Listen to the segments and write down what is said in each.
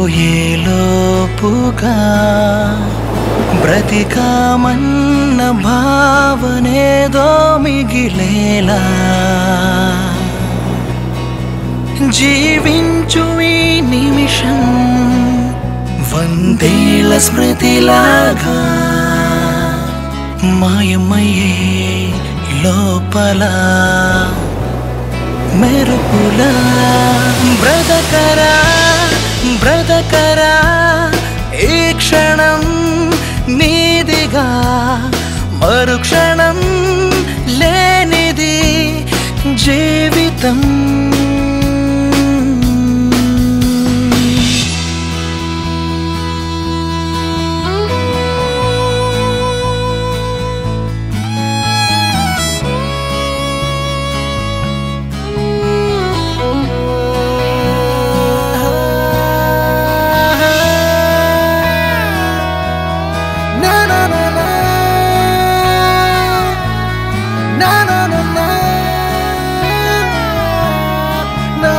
లోపుగా బ్రతికామన్న భావనేదో మిగిలేలా జీవించు ఈ నిమిషం వందేళ్ల స్మృతిలాగా మాయమయ్యే లోపల మెరుపులా బ్రతకరా బ్రతకరా ఈ క్షణం నీదిగా మరుక్షణం లేనిది జీవితం Na na na na. Na na na na. Na.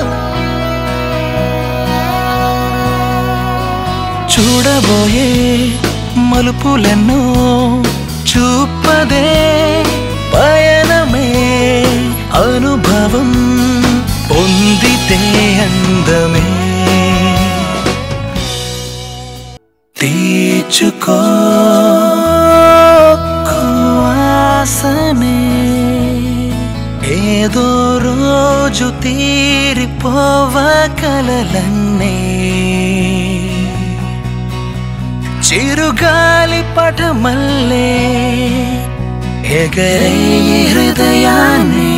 చూడబోయే మలుపులెన్నో చూపదే పయనమే అనుభవం పొందితే అందమే తీర్చుకో ఆసనే ఏదో రోజు తీరిపోవ కలలన్నే చిరుగాలి పటమల్లే ఎగరే హృదయాన్ని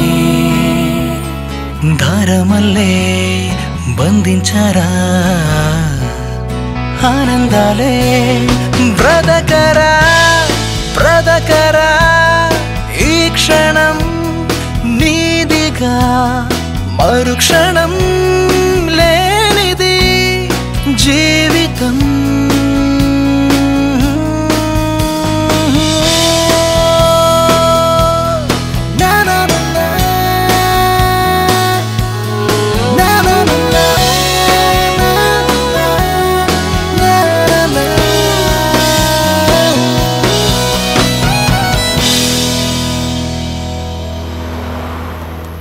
దారమల్లే బంధించరా ఆనందాలే బ్రతకరా బ్రతకరా ఈ క్షణం నీదిగా మరుక్షణం